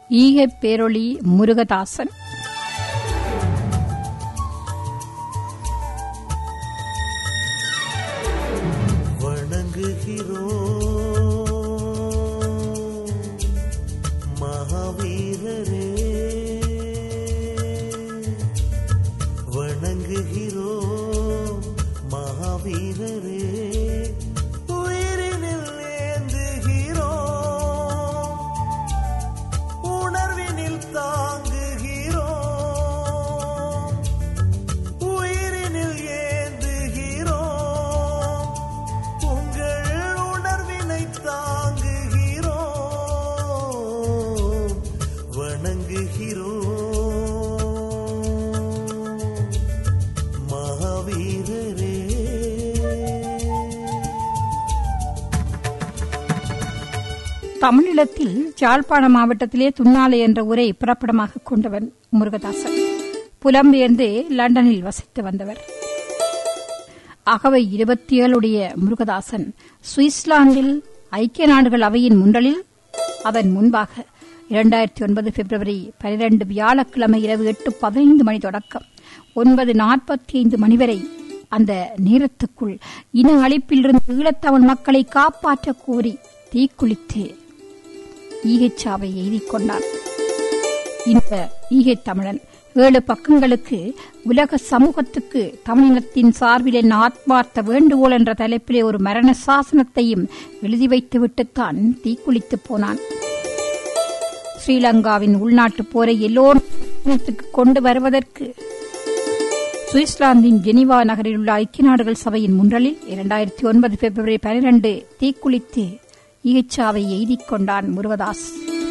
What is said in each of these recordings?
ஈகை பேரொளி முருகதாசன் வணங்குகிறோம் மகாவீரரே வணங்குகிறோம் மகாவீரரே உயிரினில் ஏந்துகிறோம் உணர்வினில் தாங்குகிறோம் உயிரினில் ஏந்துகிறோம் உங்கள் உணர்வினை தாங்குகிறோம் வணங்குகிறோம் மகாவீரரே தமிழீழத்தில் யாழ்ப்பாண மாவட்டத்திலே துன்னாலை என்ற ஊரை புறப்படமாக கொண்டவன் முருகதாசன் புலம்பெயர்ந்து லண்டனில் வசித்து வந்தவர் அகவை இருபத்தி ஏழுடைய முருகதாசன் சுவிட்சர்லாந்தில் ஐக்கிய நாடுகள் அவையின் முன்றலில் அதன் முன்பாக இரண்டாயிரத்தி ஒன்பது பிப்ரவரி பனிரெண்டு வியாழக்கிழமை இரவு எட்டு பதினைந்து மணி தொடக்கம் ஒன்பது நாற்பத்தி ஐந்து மணி வரை அந்த நேரத்துக்குள் இன அழிப்பிலிருந்து ஈழத்தமிழ் மக்களை காப்பாற்ற கோரி தீக்குளித்து ஈகைச்சாவை எய்திக் கொண்டான் இந்த ஈகை தமிழன் ஏழு பக்கங்களுக்கு உலக சமூகத்துக்கு தமிழினத்தின் சார்பில் என் ஆத்மார்த்த வேண்டுகோள் என்ற தலைப்பிலே ஒரு மரண சாசனத்தையும் எழுதி வைத்துவிட்டுத்தான் தீக்குளித்துப் போனான் ஸ்ரீலங்காவின் உள்நாட்டு போரை எல்லோரும் கொண்டு வருவதற்கு சுவிட்சர்லாந்தின் ஜெனீவா நகரில் உள்ள ஐக்கிய நாடுகள் சபையின் முன்றலில் இரண்டாயிரத்தி ஒன்பது பிப்ரவரி பனிரெண்டு தீக்குளித்து ஈகச்சாவை எய்திக் கொண்டான் முருகதாஸ்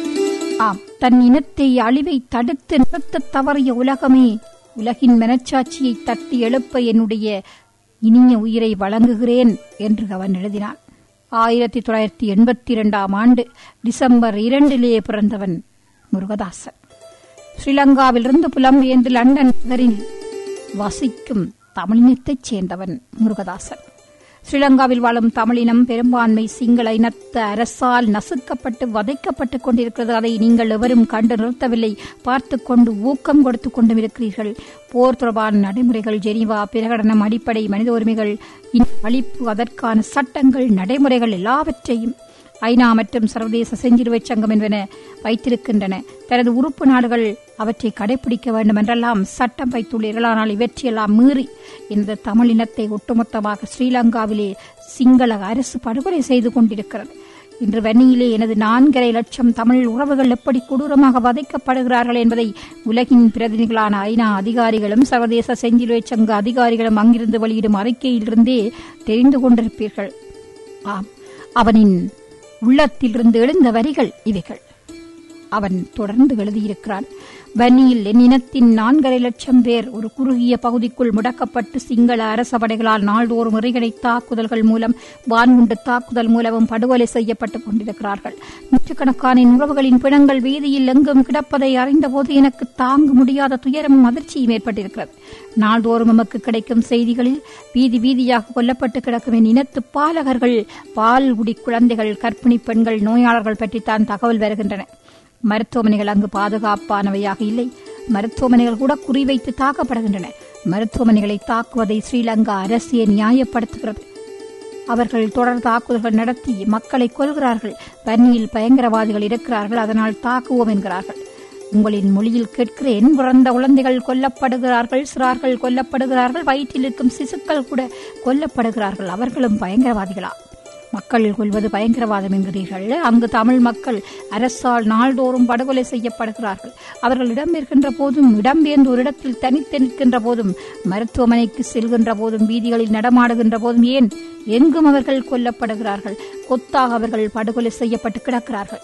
ஆம் தன் இனத்தை அழிவை தடுத்து நிறுத்தத் தவறிய உலகமே உலகின் மனச்சாட்சியை தட்டி எழுப்ப என்னுடைய இனிய உயிரை வழங்குகிறேன் என்று அவன் எழுதினான் ஆயிரத்தி தொள்ளாயிரத்தி எண்பத்தி இரண்டாம் ஆண்டு டிசம்பர் இரண்டிலே பிறந்தவன் முருகதாசன் ஸ்ரீலங்காவிலிருந்து புலம்பெயர்ந்து லண்டன் நகரில் வசிக்கும் தமிழினத்தைச் சேர்ந்தவன் முருகதாசன் ஸ்ரீலங்காவில் வாழும் தமிழினம் பெரும்பான்மை சிங்கள இனத்த அரசால் நசுக்கப்பட்டு வதைக்கப்பட்டுக் கொண்டிருக்கிறது அதை நீங்கள் எவரும் கண்டு நிறுத்தவில்லை பார்த்துக் கொண்டு ஊக்கம் கொடுத்துக் கொண்டும் இருக்கிறீர்கள் போர் தொடர்பான நடைமுறைகள் ஜெனீவா பிரகடனம் அடிப்படை மனித உரிமைகள் இன அழிப்பு அதற்கான சட்டங்கள் நடைமுறைகள் எல்லாவற்றையும் ஐநா மற்றும் சர்வதேச செஞ்சிலுவை சங்கம் என்பன வைத்திருக்கின்றன தனது உறுப்பு நாடுகள் அவற்றை கடைபிடிக்க வேண்டும் என்றெல்லாம் சட்டம் வைத்துள்ளீர்கள் ஆனால் இவற்றையெல்லாம் மீறி இந்த தமிழினத்தை ஒட்டுமொத்தமாக ஸ்ரீலங்காவிலே சிங்கள அரசு படுகொலை செய்து கொண்டிருக்கிறது இன்று வன்னியிலே எனது நான்கரை லட்சம் தமிழ் உறவுகள் எப்படி கொடூரமாக வதைக்கப்படுகிறார்கள் என்பதை உலகின் பிரதிநிதிகளான ஐநா அதிகாரிகளும் சர்வதேச செஞ்சிலுவை சங்க அதிகாரிகளும் அங்கிருந்து வெளியிடும் அறிக்கையிலிருந்தே தெரிந்து கொண்டிருப்பீர்கள் ஆம் அவனின் உள்ளத்திலிருந்து எழுந்த வரிகள் இவைகள் அவன் தொடர்ந்து எழுதியிருக்கிறான் வன்னியில் என் இனத்தின் நான்கரை லட்சம் பேர் ஒரு குறுகிய பகுதிக்குள் முடக்கப்பட்டு சிங்கள அரச படைகளால் நாள்தோறும் இறைகடை தாக்குதல்கள் மூலம் வான்குண்டு தாக்குதல் மூலமும் படுகொலை செய்யப்பட்டுக் கொண்டிருக்கிறார்கள் நூற்றுக்கணக்கான உறவுகளின் பிணங்கள் வீதியில் எங்கும் கிடப்பதை அறிந்தபோது எனக்கு தாங்க முடியாத துயரமும் அதிர்ச்சியும் ஏற்பட்டிருக்கிறது நாள்தோறும் நமக்கு கிடைக்கும் செய்திகளில் வீதி வீதியாக கொல்லப்பட்டு கிடக்கும் என் இனத்து பாலகர்கள் பால்குடி குழந்தைகள் கர்ப்பிணி பெண்கள் நோயாளர்கள் பற்றித்தான் தகவல் வருகின்றன மருத்துவமனைகள் அங்கு பாதுகாப்பானவையாக இல்லை மருத்துவமனைகள் கூட குறிவைத்து தாக்கப்படுகின்றன மருத்துவமனைகளை தாக்குவதை ஸ்ரீலங்கா அரசியை நியாயப்படுத்துகிறது அவர்கள் தொடர் தாக்குதல்கள் நடத்தி மக்களை கொல்கிறார்கள் வன்னியில் பயங்கரவாதிகள் இருக்கிறார்கள் அதனால் தாக்குவோம் என்கிறார்கள் உங்களின் மொழியில் கேட்கிறேன் பிறந்த குழந்தைகள் கொல்லப்படுகிறார்கள் சிறார்கள் கொல்லப்படுகிறார்கள் வயிற்றில் இருக்கும் சிசுக்கள் கூட கொல்லப்படுகிறார்கள் அவர்களும் பயங்கரவாதிகளா மக்கள் கொள்வது பயங்கரவாதம் என்கிறீர்கள் அங்கு தமிழ் மக்கள் அரசால் நாள்தோறும் படுகொலை செய்யப்படுகிறார்கள் அவர்கள் இடம்பெறுகின்ற போதும் இடம்பெயர்ந்து ஒரு இடத்தில் தனித்து நிற்கின்ற போதும் மருத்துவமனைக்கு செல்கின்ற போதும் வீதிகளில் நடமாடுகின்ற போதும் ஏன் எங்கும் அவர்கள் கொல்லப்படுகிறார்கள் கொத்தாக அவர்கள் படுகொலை செய்யப்பட்டு கிடக்கிறார்கள்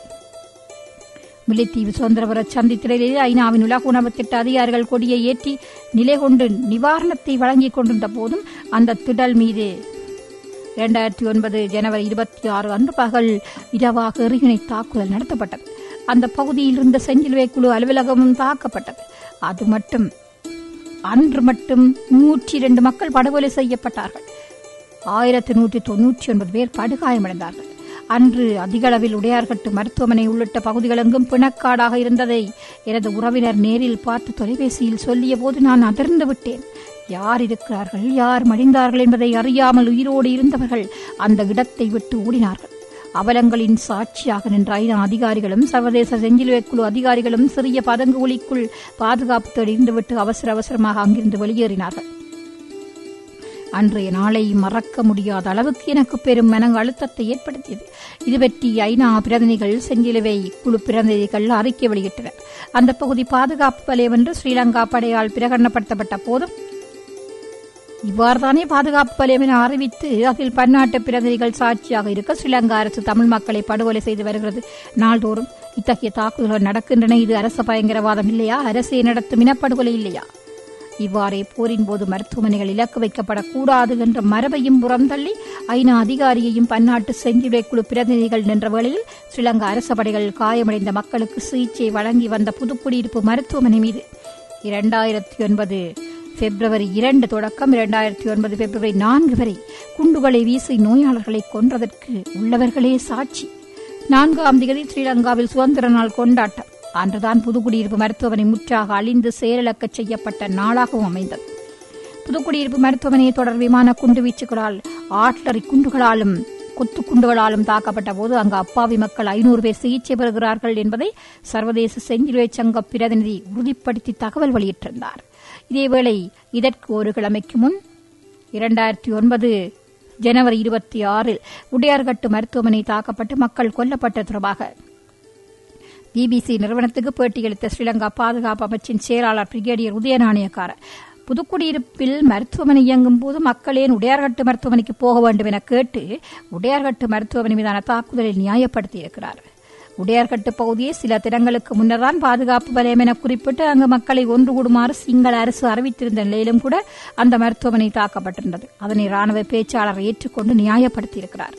முல்லைத்தீவு சுதந்திரபுர சந்தித்திரையிலே ஐநாவின் உலக உணவு திட்ட அதிகாரிகள் கொடியை ஏற்றி நிலை கொண்டு நிவாரணத்தை வழங்கிக் கொண்டிருந்த போதும் அந்த திடல் மீது இரண்டாயிரத்தி ஒன்பது ஜனவரி இருபத்தி ஆறு அன்று பகல் இரவாக எறிகிணை தாக்குதல் நடத்தப்பட்டது அந்த பகுதியில் இருந்த செஞ்சிலுவை குழு அலுவலகமும் தாக்கப்பட்டது அது மட்டும் அன்று மட்டும் நூற்றி இரண்டு மக்கள் படுகொலை செய்யப்பட்டார்கள் ஆயிரத்தி நூற்றி தொன்னூற்றி ஒன்பது பேர் படுகாயமடைந்தார்கள் அன்று அதிகளவில் உடையார்கட்டு மருத்துவமனை உள்ளிட்ட பகுதிகளெங்கும் பிணக்காடாக இருந்ததை எனது உறவினர் நேரில் பார்த்து தொலைபேசியில் சொல்லிய போது நான் அதிர்ந்து விட்டேன் யார் இருக்கிறார்கள் யார் மடிந்தார்கள் என்பதை அறியாமல் உயிரோடு இருந்தவர்கள் அந்த இடத்தை விட்டு ஓடினார்கள் அவலங்களின் சாட்சியாக நின்ற ஐநா அதிகாரிகளும் சர்வதேச செஞ்சிலுவை குழு அதிகாரிகளும் சிறிய பதங்குகுழிக்குள் பாதுகாப்பு தெரிந்துவிட்டு அவசர அவசரமாக அங்கிருந்து வெளியேறினார்கள் அன்றைய நாளை மறக்க முடியாத அளவுக்கு எனக்கு பெரும் மன அழுத்தத்தை ஏற்படுத்தியது இது பற்றி ஐநா பிரதிநிதிகள் செஞ்சிலுவை குழு பிரதிநிதிகள் அறிக்கை வெளியிட்டனர் அந்த பகுதி பாதுகாப்பு வலயம் என்று ஸ்ரீலங்கா படையால் பிரகடனப்படுத்தப்பட்ட போதும் இவ்வாறுதானே பாதுகாப்பு வலயம் என அறிவித்து அதில் பன்னாட்டு பிரதிநிதிகள் சாட்சியாக இருக்க ஸ்ரீலங்கா அரசு தமிழ் மக்களை படுகொலை செய்து வருகிறது நாள்தோறும் இத்தகைய தாக்குதல்கள் நடக்கின்றன இது அரச பயங்கரவாதம் இல்லையா அரசே நடத்தும் இனப்படுகொலை இல்லையா இவ்வாறே போரின் போது மருத்துவமனைகள் இலக்கு வைக்கப்படக்கூடாது என்ற மரபையும் புறந்தள்ளி ஐநா அதிகாரியையும் பன்னாட்டு செஞ்சிலுவை குழு பிரதிநிதிகள் நின்ற வேளையில் ஸ்ரீலங்கா அரச படைகள் காயமடைந்த மக்களுக்கு சிகிச்சை வழங்கி வந்த புதுக்குடியிருப்பு மருத்துவமனை மீது இரண்டாயிரத்தி ஒன்பது பிப்ரவரி இரண்டு தொடக்கம் இரண்டாயிரத்தி ஒன்பது பிப்ரவரி நான்கு வரை குண்டுகளை வீசி நோயாளர்களை கொன்றதற்கு உள்ளவர்களே சாட்சி நான்காம் திகதி ஸ்ரீலங்காவில் சுதந்திர நாள் கொண்டாட்டம் அன்றுதான் புதுக்குடியிருப்பு மருத்துவமனை முற்றாக அழிந்து செயலிழக்கச் செய்யப்பட்ட நாளாகவும் அமைந்தது புதுக்குடியிருப்பு மருத்துவமனை தொடர் விமான குண்டுவீச்சுகளால் ஆட்லரி குண்டுகளாலும் கொத்து குண்டுகளாலும் தாக்கப்பட்ட போது அங்கு அப்பாவி மக்கள் ஐநூறு பேர் சிகிச்சை பெறுகிறார்கள் என்பதை சர்வதேச செஞ்சிலுவை சங்க பிரதிநிதி உறுதிப்படுத்தி தகவல் வெளியிட்டிருந்தார் இதேவேளை இதற்கு ஒரு கிழமைக்கு முன் இரண்டாயிரத்தி ஒன்பது ஜனவரி இருபத்தி ஆறில் உடையார்கட்டு மருத்துவமனை தாக்கப்பட்டு மக்கள் கொல்லப்பட்ட தொடர்பாக பிபிசி நிறுவனத்துக்கு பேட்டியளித்த ஸ்ரீலங்கா பாதுகாப்பு அமைச்சின் செயலாளர் பிரிகேடியர் உதயநாணயக்கார புதுக்குடியிருப்பில் மருத்துவமனை இயங்கும் போது மக்களேன் உடையார்கட்டு மருத்துவமனைக்கு போக வேண்டும் என கேட்டு உடையார்கட்டு மருத்துவமனை மீதான தாக்குதலை நியாயப்படுத்தியிருக்கிறார் உடையார்கட்டு பகுதியை சில தினங்களுக்கு முன்னர்தான் பாதுகாப்பு வலயம் என குறிப்பிட்டு அங்கு மக்களை ஒன்று கூடுமாறு சிங்கள அரசு அறிவித்திருந்த நிலையிலும் கூட அந்த மருத்துவமனை தாக்கப்பட்டிருந்தது அதனை ராணுவ பேச்சாளர் ஏற்றுக்கொண்டு நியாயப்படுத்தியிருக்கிறார்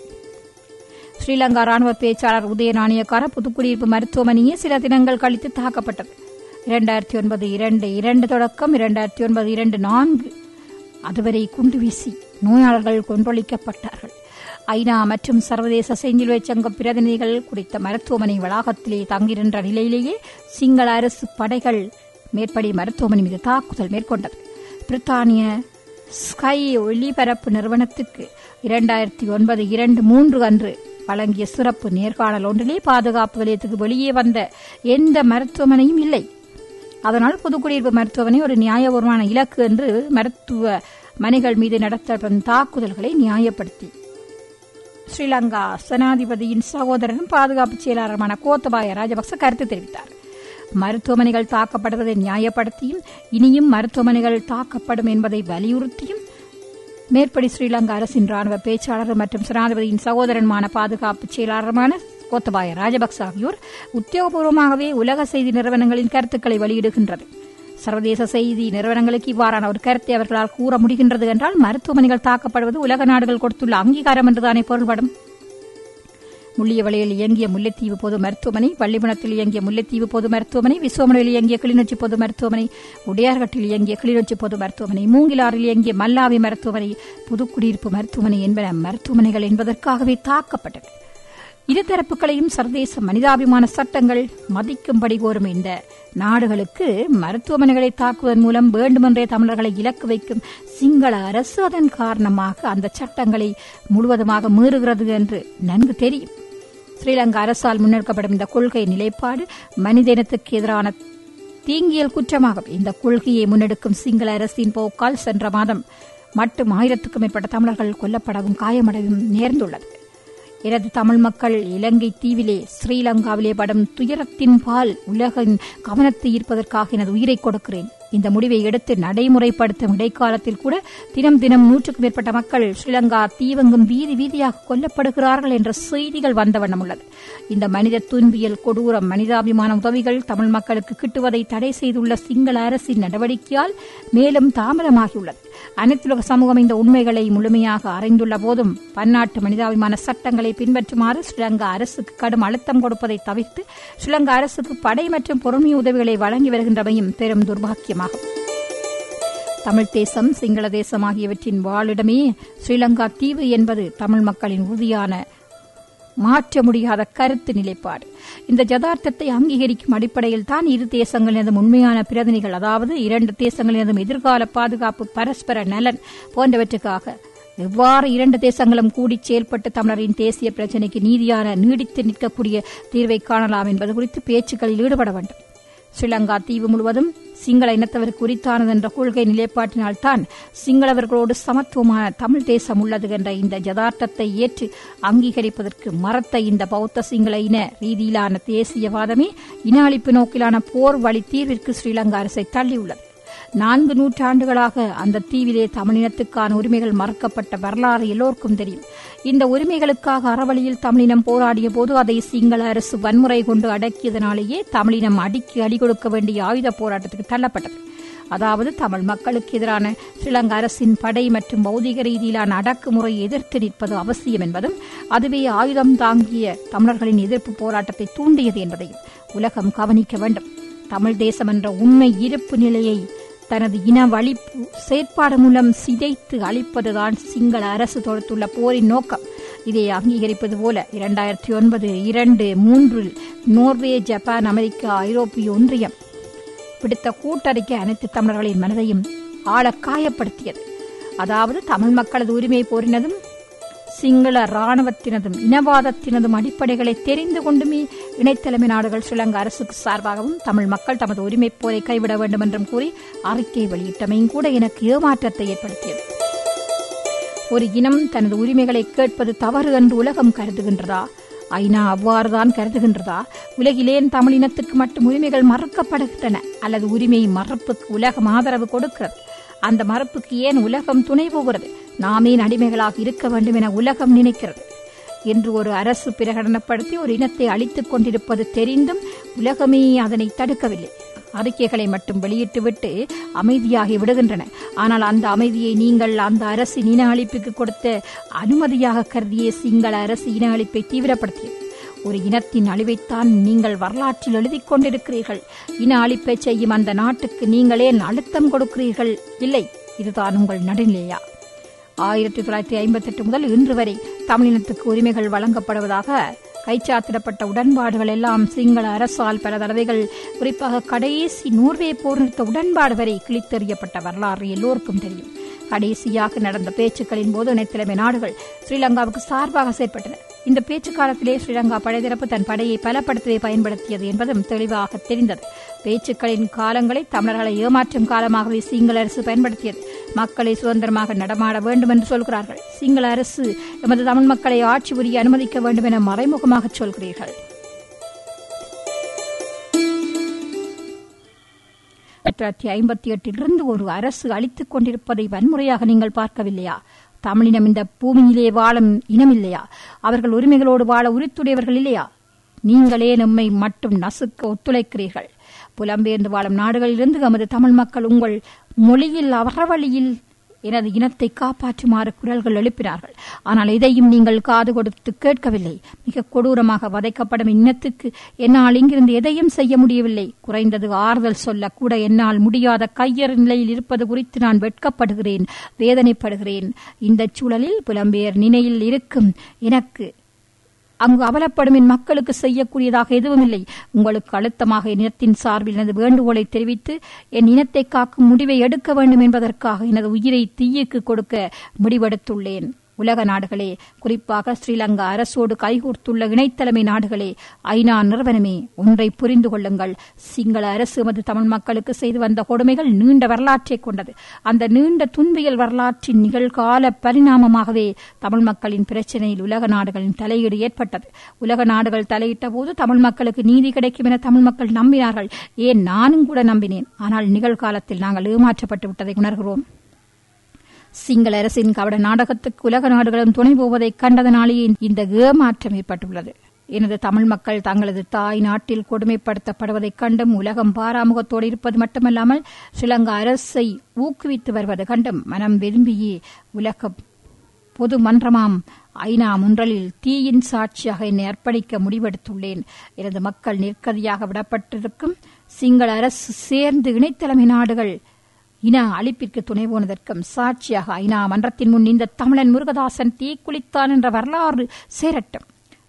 ஸ்ரீலங்கா ராணுவ பேச்சாளர் உதய நாணயக்கார புதுக்குடியிருப்பு மருத்துவமனையே சில தினங்கள் கழித்து தாக்கப்பட்டது இரண்டாயிரத்தி ஒன்பது இரண்டு இரண்டு தொடக்கம் இரண்டாயிரத்தி ஒன்பது இரண்டு நான்கு அதுவரை குண்டு வீசி நோயாளர்கள் கொன்றொழிக்கப்பட்டார்கள் ஐநா மற்றும் சர்வதேச செஞ்சிலுவை சங்க பிரதிநிதிகள் குறித்த மருத்துவமனை வளாகத்திலே தங்கியிருந்த நிலையிலேயே சிங்கள அரசு படைகள் மேற்படி மருத்துவமனை மீது தாக்குதல் மேற்கொண்டது பிரித்தானிய ஸ்கை ஒளிபரப்பு நிறுவனத்துக்கு இரண்டாயிரத்தி ஒன்பது இரண்டு மூன்று அன்று வழங்கிய சிறப்பு நேர்காணல் ஒன்றிலே பாதுகாப்பு நிலையத்துக்கு வெளியே வந்த எந்த மருத்துவமனையும் இல்லை அதனால் புதுக்குடியிருப்பு மருத்துவமனை ஒரு நியாயபூர்வமான இலக்கு என்று மருத்துவ மனைகள் மீது நடத்தப்படும் தாக்குதல்களை நியாயப்படுத்தி ஸ்ரீலங்கா சனாதிபதியின் சகோதரனும் பாதுகாப்பு செயலாளருமான கோத்தபாய ராஜபக்ச கருத்து தெரிவித்தார் மருத்துவமனைகள் தாக்கப்படுவதை நியாயப்படுத்தியும் இனியும் மருத்துவமனைகள் தாக்கப்படும் என்பதை வலியுறுத்தியும் மேற்படி ஸ்ரீலங்கா அரசின் ராணுவ பேச்சாளர் மற்றும் சனாதிபதியின் சகோதரனுமான பாதுகாப்பு செயலாளருமான கோத்தபாய ராஜபக்ச ஆகியோர் உத்தியோகபூர்வமாகவே உலக செய்தி நிறுவனங்களின் கருத்துக்களை வெளியிடுகின்றது சர்வதேச செய்தி நிறுவனங்களுக்கு இவ்வாறான ஒரு கருத்தை அவர்களால் கூற முடிகின்றது என்றால் மருத்துவமனைகள் தாக்கப்படுவது உலக நாடுகள் கொடுத்துள்ள அங்கீகாரம் என்றுதானே பொருள்படும் முள்ளியவளையில் இயங்கிய முல்லைத்தீவு பொது மருத்துவமனை வள்ளிமணத்தில் இயங்கிய முல்லைத்தீவு பொது மருத்துவமனை விஸ்வமனையில் இயங்கிய கிளிநொச்சி பொது மருத்துவமனை உடையார்கட்டில் இயங்கிய கிளிநொச்சி பொது மருத்துவமனை மூங்கிலாறில் இயங்கிய மல்லாவி மருத்துவமனை புதுக்குடியிருப்பு மருத்துவமனை என்பன மருத்துவமனைகள் என்பதற்காகவே தாக்கப்பட்டது இருதரப்புகளையும் சர்வதேச மனிதாபிமான சட்டங்கள் மதிக்கும்படி கோரும் இந்த நாடுகளுக்கு மருத்துவமனைகளை தாக்குவதன் மூலம் வேண்டுமென்றே தமிழர்களை இலக்கு வைக்கும் சிங்கள அரசு அதன் காரணமாக அந்த சட்டங்களை முழுவதுமாக மீறுகிறது என்று நன்கு தெரியும் ஸ்ரீலங்கா அரசால் முன்னெடுக்கப்படும் இந்த கொள்கை நிலைப்பாடு மனித இனத்துக்கு எதிரான தீங்கியல் குற்றமாகும் இந்த கொள்கையை முன்னெடுக்கும் சிங்கள அரசின் போக்கால் சென்ற மாதம் மட்டும் ஆயிரத்துக்கும் மேற்பட்ட தமிழர்கள் கொல்லப்படவும் காயமடையவும் நேர்ந்துள்ளது எனது தமிழ் மக்கள் இலங்கை தீவிலே ஸ்ரீலங்காவிலே படும் துயரத்தின் பால் உலகின் கவனத்தை ஈர்ப்பதற்காக எனது உயிரை கொடுக்கிறேன் இந்த முடிவை எடுத்து நடைமுறைப்படுத்தும் இடைக்காலத்தில் கூட தினம் தினம் நூற்றுக்கும் மேற்பட்ட மக்கள் ஸ்ரீலங்கா தீவெங்கும் வீதி வீதியாக கொல்லப்படுகிறார்கள் என்ற செய்திகள் வந்த வண்ணம் உள்ளது இந்த மனித துன்பியல் கொடூரம் மனிதாபிமான உதவிகள் தமிழ் மக்களுக்கு கிட்டுவதை தடை செய்துள்ள சிங்கள அரசின் நடவடிக்கையால் மேலும் தாமதமாகியுள்ளது அனைத்துலக சமூகம் இந்த உண்மைகளை முழுமையாக அறிந்துள்ள போதும் பன்னாட்டு மனிதாபிமான சட்டங்களை பின்பற்றுமாறு ஸ்ரீலங்கா அரசுக்கு கடும் அழுத்தம் கொடுப்பதை தவிர்த்து ஸ்ரீலங்கா அரசுக்கு படை மற்றும் பொறுமை உதவிகளை வழங்கி வருகின்றமையும் பெரும் துர்பாக்கியமாகும் தமிழ் தேசம் சிங்கள தேசம் ஆகியவற்றின் வாழிடமே ஸ்ரீலங்கா தீவு என்பது தமிழ் மக்களின் உறுதியான மாற்ற முடியாத கருத்து நிலைப்பாடு இந்த ஜதார்த்தத்தை அங்கீகரிக்கும் அடிப்படையில் தான் இரு தேசங்களினதும் உண்மையான பிரதிநிதிகள் அதாவது இரண்டு தேசங்களினதும் எதிர்கால பாதுகாப்பு பரஸ்பர நலன் போன்றவற்றுக்காக எவ்வாறு இரண்டு தேசங்களும் கூடி செயல்பட்டு தமிழரின் தேசிய பிரச்சினைக்கு நீதியான நீடித்து நிற்கக்கூடிய தீர்வை காணலாம் என்பது குறித்து பேச்சுக்களில் ஈடுபட வேண்டும் ஸ்ரீலங்கா தீவு முழுவதும் சிங்கள இனத்தவருக்கு உரித்தானது என்ற கொள்கை நிலைப்பாட்டினால்தான் சிங்களவர்களோடு சமத்துவமான தமிழ் தேசம் உள்ளது என்ற இந்த ஜதார்த்தத்தை ஏற்று அங்கீகரிப்பதற்கு மறத்த இந்த பௌத்த சிங்கள இன ரீதியிலான தேசியவாதமே இன அழிப்பு நோக்கிலான போர் வழி தீர்விற்கு ஸ்ரீலங்கா அரசை தள்ளியுள்ளது நான்கு நூற்றாண்டுகளாக அந்த தீவிலே தமிழினத்துக்கான உரிமைகள் மறக்கப்பட்ட வரலாறு எல்லோருக்கும் தெரியும் இந்த உரிமைகளுக்காக அறவழியில் தமிழினம் போராடிய போது அதை சிங்கள அரசு வன்முறை கொண்டு அடக்கியதனாலேயே தமிழினம் அடிக்கு அடி கொடுக்க வேண்டிய ஆயுத போராட்டத்துக்கு தள்ளப்பட்டது அதாவது தமிழ் மக்களுக்கு எதிரான ஸ்ரீலங்கா அரசின் படை மற்றும் பௌதிக ரீதியிலான அடக்குமுறையை எதிர்த்து நிற்பது அவசியம் என்பதும் அதுவே ஆயுதம் தாங்கிய தமிழர்களின் எதிர்ப்பு போராட்டத்தை தூண்டியது என்பதையும் உலகம் கவனிக்க வேண்டும் தமிழ் தேசம் என்ற உண்மை இருப்பு நிலையை தனது இன வழிப்பு செயற்பாடு மூலம் சிதைத்து அளிப்பதுதான் சிங்கள அரசு தொடுத்துள்ள போரின் நோக்கம் இதை அங்கீகரிப்பது போல இரண்டாயிரத்தி ஒன்பது இரண்டு மூன்றில் நோர்வே ஜப்பான் அமெரிக்கா ஐரோப்பிய ஒன்றியம் விடுத்த கூட்டறிக்கை அனைத்து தமிழர்களின் மனதையும் ஆழ காயப்படுத்தியது அதாவது தமிழ் மக்களது உரிமை போரினதும் சிங்கள ராணுவத்தினதும் இனவாதத்தினதும் அடிப்படைகளை தெரிந்து கொண்டுமே இணைத்தலைமை நாடுகள் ஸ்ரீலங்கா அரசுக்கு சார்பாகவும் தமிழ் மக்கள் தமது உரிமை போரை கைவிட வேண்டும் என்றும் கூறி அறிக்கை வெளியிட்டமையும் கூட எனக்கு ஏமாற்றத்தை ஏற்படுத்தியது ஒரு இனம் தனது உரிமைகளை கேட்பது தவறு என்று உலகம் கருதுகின்றதா ஐநா அவ்வாறுதான் கருதுகின்றதா உலகிலேன் தமிழினத்துக்கு மட்டும் உரிமைகள் மறுக்கப்படுகின்றன அல்லது உரிமை மறுப்புக்கு உலகம் ஆதரவு கொடுக்கிறது அந்த மறுப்புக்கு ஏன் உலகம் துணை போகிறது நாமே அடிமைகளாக இருக்க வேண்டும் என உலகம் நினைக்கிறது என்று ஒரு அரசு பிரகடனப்படுத்தி ஒரு இனத்தை அழித்துக் கொண்டிருப்பது தெரிந்தும் உலகமே அதனை தடுக்கவில்லை அறிக்கைகளை மட்டும் வெளியிட்டுவிட்டு அமைதியாகி விடுகின்றன ஆனால் அந்த அமைதியை நீங்கள் அந்த அரசின் இன அழிப்புக்கு கொடுத்த அனுமதியாக கருதிய சிங்கள அரசு இன அழிப்பை தீவிரப்படுத்தியது ஒரு இனத்தின் அழிவைத்தான் நீங்கள் வரலாற்றில் எழுதிக் கொண்டிருக்கிறீர்கள் இன அழிப்பை செய்யும் அந்த நாட்டுக்கு நீங்களே அழுத்தம் கொடுக்கிறீர்கள் இல்லை இதுதான் உங்கள் நடுநிலையா ஆயிரத்தி தொள்ளாயிரத்தி ஐம்பத்தி எட்டு முதல் இன்று வரை தமிழினத்துக்கு உரிமைகள் வழங்கப்படுவதாக கைச்சாத்திடப்பட்ட உடன்பாடுகள் எல்லாம் சிங்கள அரசால் பல தடவைகள் குறிப்பாக கடைசி நூர்வே போர் நிறுத்த உடன்பாடு வரை கிழித்தெறியப்பட்ட வரலாறு எல்லோருக்கும் தெரியும் கடைசியாக நடந்த பேச்சுக்களின் போது இணைத்தலைமை நாடுகள் ஸ்ரீலங்காவுக்கு சார்பாக செயற்பட்டன இந்த பேச்சு காலத்திலே ஸ்ரீலங்கா படைதரப்பு தன் படையை பலப்படுத்தவே பயன்படுத்தியது என்பதும் தெளிவாக தெரிந்தது பேச்சுக்களின் காலங்களை தமிழர்களை ஏமாற்றும் காலமாகவே சிங்கள அரசு பயன்படுத்தியது மக்களை சுதந்திரமாக நடமாட வேண்டும் என்று சொல்கிறார்கள் சிங்கள அரசு எமது தமிழ் மக்களை ஆட்சி புரிய அனுமதிக்க வேண்டும் என மறைமுகமாக சொல்கிறீர்கள் தொள்ளாயிரத்தி ஐம்பத்தி எட்டிலிருந்து ஒரு அரசு அளித்துக் கொண்டிருப்பதை வன்முறையாக நீங்கள் பார்க்கவில்லையா தமிழினம் இந்த பூமியிலே வாழும் இனமில்லையா அவர்கள் உரிமைகளோடு வாழ உரித்துடையவர்கள் இல்லையா நீங்களே நம்மை மட்டும் நசுக்க ஒத்துழைக்கிறீர்கள் புலம்பெயர்ந்து வாழும் நாடுகளிலிருந்து நமது தமிழ் மக்கள் உங்கள் மொழியில் அறவழியில் எனது இனத்தை காப்பாற்றுமாறு குரல்கள் எழுப்பினார்கள் ஆனால் இதையும் நீங்கள் காது கொடுத்து கேட்கவில்லை மிக கொடூரமாக வதைக்கப்படும் இனத்துக்கு என்னால் இங்கிருந்து எதையும் செய்ய முடியவில்லை குறைந்தது ஆறுதல் சொல்ல கூட என்னால் முடியாத கையறு நிலையில் இருப்பது குறித்து நான் வெட்கப்படுகிறேன் வேதனைப்படுகிறேன் இந்த சூழலில் புலம்பெயர் நினையில் இருக்கும் எனக்கு அங்கு அவலப்படும் என் மக்களுக்கு செய்யக்கூடியதாக எதுவும் இல்லை உங்களுக்கு அழுத்தமாக என் இனத்தின் சார்பில் எனது வேண்டுகோளை தெரிவித்து என் இனத்தை காக்கும் முடிவை எடுக்க வேண்டும் என்பதற்காக எனது உயிரை தீயுக்கு கொடுக்க முடிவெடுத்துள்ளேன் உலக நாடுகளே குறிப்பாக ஸ்ரீலங்கா அரசோடு கைகோர்த்துள்ள இணைத்தலைமை நாடுகளே ஐநா நிறுவனமே ஒன்றை புரிந்து கொள்ளுங்கள் சிங்கள அரசு எமது தமிழ் மக்களுக்கு செய்து வந்த கொடுமைகள் நீண்ட வரலாற்றை கொண்டது அந்த நீண்ட துன்பியல் வரலாற்றின் நிகழ்கால பரிணாமமாகவே தமிழ் மக்களின் பிரச்சினையில் உலக நாடுகளின் தலையீடு ஏற்பட்டது உலக நாடுகள் தலையிட்ட போது தமிழ் மக்களுக்கு நீதி கிடைக்கும் என தமிழ் மக்கள் நம்பினார்கள் ஏன் நானும் கூட நம்பினேன் ஆனால் நிகழ்காலத்தில் நாங்கள் ஏமாற்றப்பட்டு விட்டதை உணர்கிறோம் சிங்கள அரசின் கவட நாடகத்துக்கு உலக நாடுகளும் துணை போவதை கண்டதனாலேயே இந்த ஏமாற்றம் ஏற்பட்டுள்ளது எனது தமிழ் மக்கள் தங்களது தாய் நாட்டில் கொடுமைப்படுத்தப்படுவதைக் கண்டும் உலகம் பாராமுகத்தோடு இருப்பது மட்டுமல்லாமல் ஸ்ரீலங்கா அரசை ஊக்குவித்து வருவது கண்டும் மனம் விரும்பியே உலக பொது மன்றமாம் ஐநா முன்றலில் தீயின் சாட்சியாக என்னை அர்ப்பணிக்க முடிவெடுத்துள்ளேன் எனது மக்கள் நிற்கதியாக விடப்பட்டிருக்கும் சிங்கள அரசு சேர்ந்து இணைத்தலைமை நாடுகள் இன அழிப்பிற்கு துணை போனதற்கும் சாட்சியாக ஐநா மன்றத்தின் முன் இந்த தமிழன் முருகதாசன் தீக்குளித்தான் என்ற வரலாறு சேரட்டும்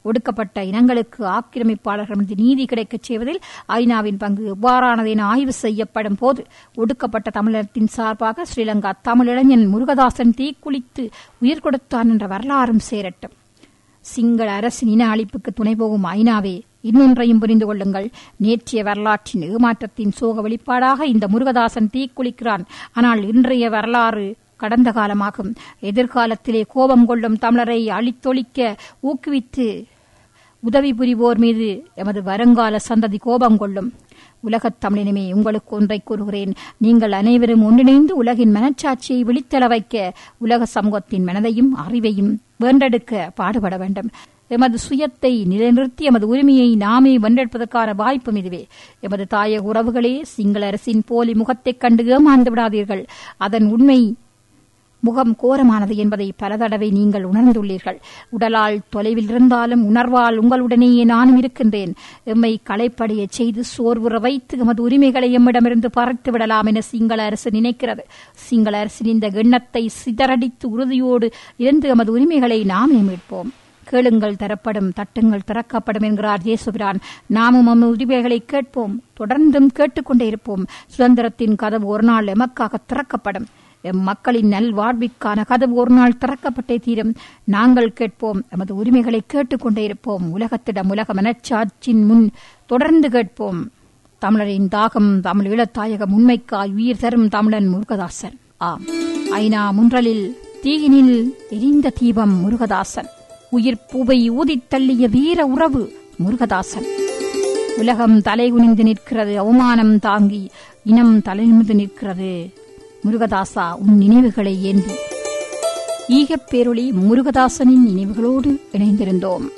ஒடுக்கப்பட்ட இனங்களுக்கு ஆக்கிரமிப்பாளர்கள் மீது நீதி கிடைக்கச் செய்வதில் ஐநாவின் பங்கு எவ்வாறானது என ஆய்வு செய்யப்படும் போது ஒடுக்கப்பட்ட தமிழகத்தின் சார்பாக ஸ்ரீலங்கா தமிழிளைஞன் முருகதாசன் தீக்குளித்து உயிர் கொடுத்தான் என்ற வரலாறும் சேரட்டும் சிங்கள அரசின் இன அழிப்புக்கு துணை போகும் ஐநாவே இன்னொன்றையும் புரிந்து கொள்ளுங்கள் நேற்றைய வரலாற்றின் ஏமாற்றத்தின் சோக வெளிப்பாடாக இந்த முருகதாசன் தீக்குளிக்கிறான் ஆனால் இன்றைய வரலாறு கடந்த காலமாகும் எதிர்காலத்திலே கோபம் கொள்ளும் தமிழரை அழித்தொழிக்க ஊக்குவித்து உதவி புரிவோர் மீது எமது வருங்கால சந்ததி கோபம் கொள்ளும் உலகத் தமிழினமே உங்களுக்கு ஒன்றை கூறுகிறேன் நீங்கள் அனைவரும் ஒன்றிணைந்து உலகின் மனச்சாட்சியை விழித்தள வைக்க உலக சமூகத்தின் மனதையும் அறிவையும் வேண்டெடுக்க பாடுபட வேண்டும் எமது சுயத்தை நிலைநிறுத்தி எமது உரிமையை நாமே வென்றெடுப்பதற்கான வாய்ப்பும் இதுவே எமது தாயக உறவுகளே சிங்கள அரசின் போலி முகத்தைக் கண்டு ஏமாந்து விடாதீர்கள் அதன் உண்மை முகம் கோரமானது என்பதை பல தடவை நீங்கள் உணர்ந்துள்ளீர்கள் உடலால் தொலைவில் இருந்தாலும் உணர்வால் உங்களுடனேயே நானும் இருக்கின்றேன் எம்மை களைப்படைய செய்து சோர்வுற வைத்து எமது உரிமைகளை எம்மிடமிருந்து பறித்து விடலாம் என சிங்கள அரசு நினைக்கிறது சிங்கள அரசின் இந்த எண்ணத்தை சிதறடித்து உறுதியோடு இருந்து எமது உரிமைகளை நாமே மீட்போம் கேளுங்கள் தரப்படும் தட்டுங்கள் திறக்கப்படும் என்கிறார் ஜேசுபிரான் நாமும் நம்ம உரிமைகளை கேட்போம் தொடர்ந்தும் கேட்டுக்கொண்டே இருப்போம் சுதந்திரத்தின் கதவு ஒரு நாள் எமக்காக திறக்கப்படும் எம் மக்களின் நல்வாழ்விற்கான கதவு ஒரு நாள் திறக்கப்பட்டே தீரும் நாங்கள் கேட்போம் எமது உரிமைகளை கேட்டுக்கொண்டே இருப்போம் உலகத்திடம் உலக மனச்சாட்சியின் முன் தொடர்ந்து கேட்போம் தமிழரின் தாகம் தமிழ் ஈழத்தாயகம் உண்மைக்காய் உயிர் தரும் தமிழன் முருகதாசன் ஆம் ஐநா முன்றலில் தீயினில் எரிந்த தீபம் முருகதாசன் உயிர் பூவை ஊதித் தள்ளிய வீர உறவு முருகதாசன் உலகம் தலைகுனிந்து நிற்கிறது அவமானம் தாங்கி இனம் தலைநிமிர்ந்து நிற்கிறது முருகதாசா உன் நினைவுகளை ஏந்தி ஈகப் பேரொளி முருகதாசனின் நினைவுகளோடு இணைந்திருந்தோம்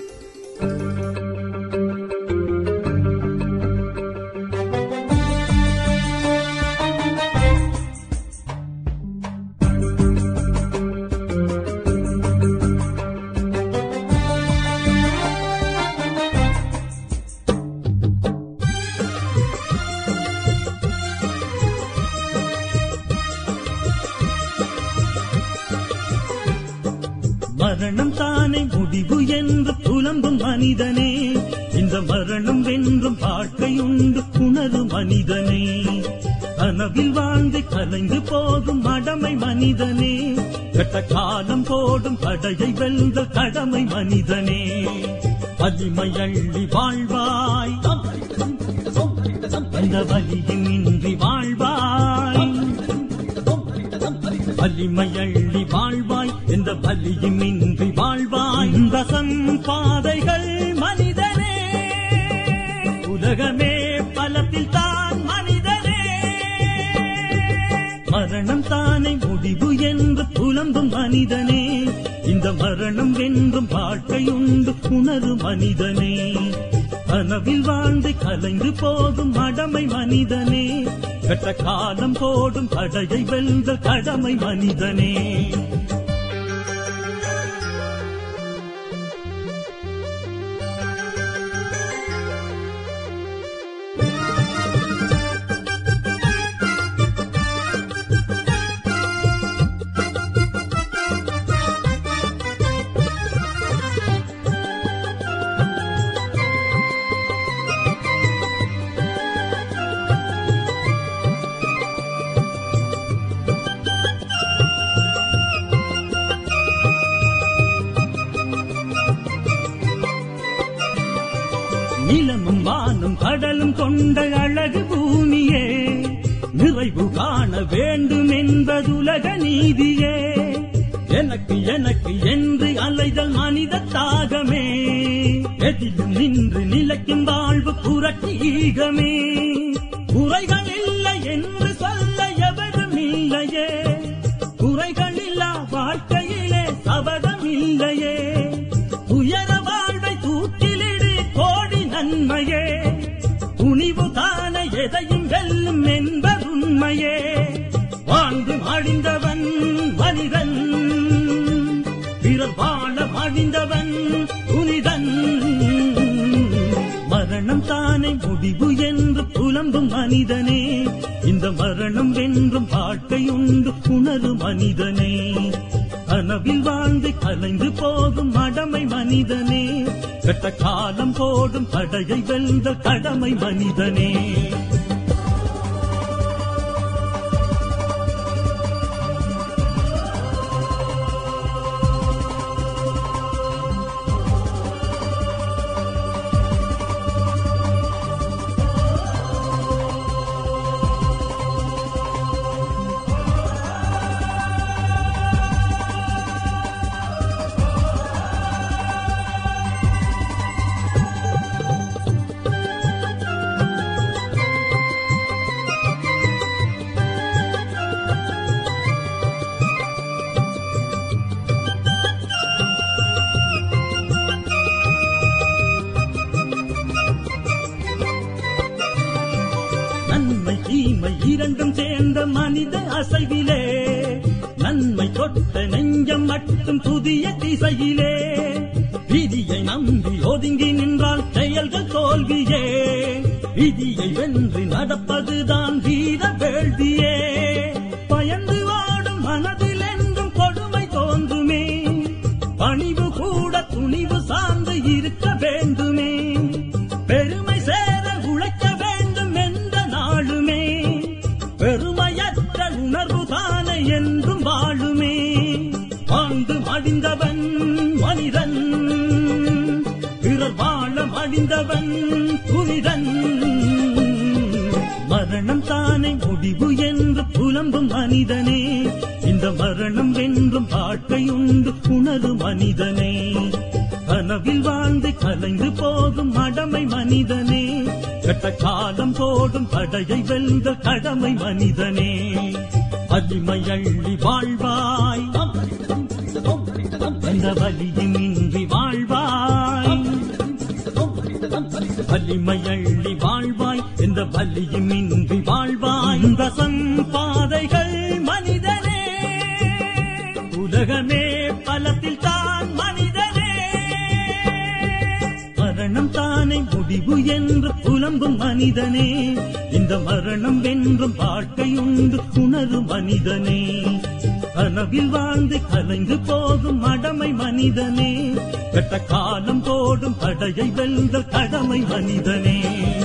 மரணம் தானே முடிவு என்று புலம்பும் மனிதனே இந்த மரணம் வென்றும் வாழ்க்கையுண்டு உணரு மனிதனே கனவில் வாழ்ந்து கலைந்து போகும் மடமை மனிதனே கட்ட காலம் போடும் தடையை வெல்ந்த கடமை மனிதனே வலிமை அள்ளி வாழ்வாய் அந்த வலியும் இன்றி வாழ்வாய் வலிமை அள்ளி வாழ்வாய் எந்த வலியும் இன்றி வாழ்வாய் இந்த பாதைகள் மனிதனே உலகமே பலத்தில் தான் மனிதனே மரணம் தானே முடிவு என்று புலம்பும் மனிதனே இந்த மரணம் வென்றும் வாழ்க்கையுண்டு உணரு மனிதனே கனவில் வாழ்ந்து கலைந்து போகும் மடமை மனிதனே கட்ட காலம் போடும் தடையை வெல்ந்த கடமை மனிதனே நிலமும் வானும் கடலும் கொண்ட அழகு பூமியே நிறைவு காண வேண்டும் என்பதுலக நீதியே எனக்கு எனக்கு என்று அலைதல் மனித தாகமே எதிலும் நின்று நிலைக்கும் வாழ்வு புரட்சி ஈகமே குறைகள் இல்லை என்று சொல்ல எவரும் இல்லையே குறைகள் இல்லா வாழ்க்கையிலே சபதம் இல்லையே உயர வாழ்வை தூக்கிலிடு கோடி நன்மையே துணிவு தான எதையும் வெல்லும் என்பதுண்மையே வாழ்ந்து மடிந்தவன் மனிதன் பிறர் வாழ மடிந்தவன் புனிதன் மரணம் தானே முடிவு என்று புலம்பும் மனிதனே இந்த மரணம் வென்றும் வாழ்க்கையுண்டு உணரு மனிதனே கனவில் வாழ்ந்து கலைந்து போகும் மடமை மனிதனே கெட்ட காலம் போடும் தடையை வெல்ந்த கடமை மனிதனே நன்மை தீமை இரண்டும் சேர்ந்த மனித அசைவிலே நன்மை தொட்ட நெஞ்சம் மட்டும் புதிய திசையிலே விதியை நம்பி ஒதுங்கி நின்றால் செயல்கள் தோல்வியே விதியை வென்று நடப்பதுதான் வீர வேள்வியே பயந்து வாடும் மனதில் என்றும் கொடுமை தோன்றுமே பணிவு கூட துணிவு சார்ந்து இருக்க வேண்டுமே பெருமை சேர உழைக்க வேண்டும் என்ற நாளுமே பெருமையற்ற உணர்வு தானே என்றும் வாழுமே வாழ்ந்து மடிந்தவன் மனிதன் பிறர் வாழ மடிந்தவன் புனிதன் மரணம் தானே முடிவு என்று புலம்பும் மனிதனே இந்த மரணம் வென்றும் வாழ்க்கை உண்டு உணரு மனிதனே கனவில் வாழ்ந்து கலைந்து போகும் மடமை மனிதனே கெட்ட காலம் போடும் தடையை வெல்ந்த கடமை மனிதனே வலிமை அள்ளி வாழ்வாய் அந்த வலியும் இன்றி வாழ்வாய் வலிமை அள்ளி வாழ்வாய் இந்த வலியும் இன்றி வாழ்வாய் இந்த சம்பாதைகள் மனிதனே உலகமே பலத்தில் தான் மனிதனே மரணம் தானே முடிவு என்று புலம்பும் மனிதனே இந்த மரணம் வென்றும் வாழ்க்கை உண்டு உணரு மனிதனே கனவில் வாழ்ந்து கலைந்து போகும் மடமை மனிதனே கெட்ட காலம் போடும் தடையை வெல்ந்த கடமை மனிதனே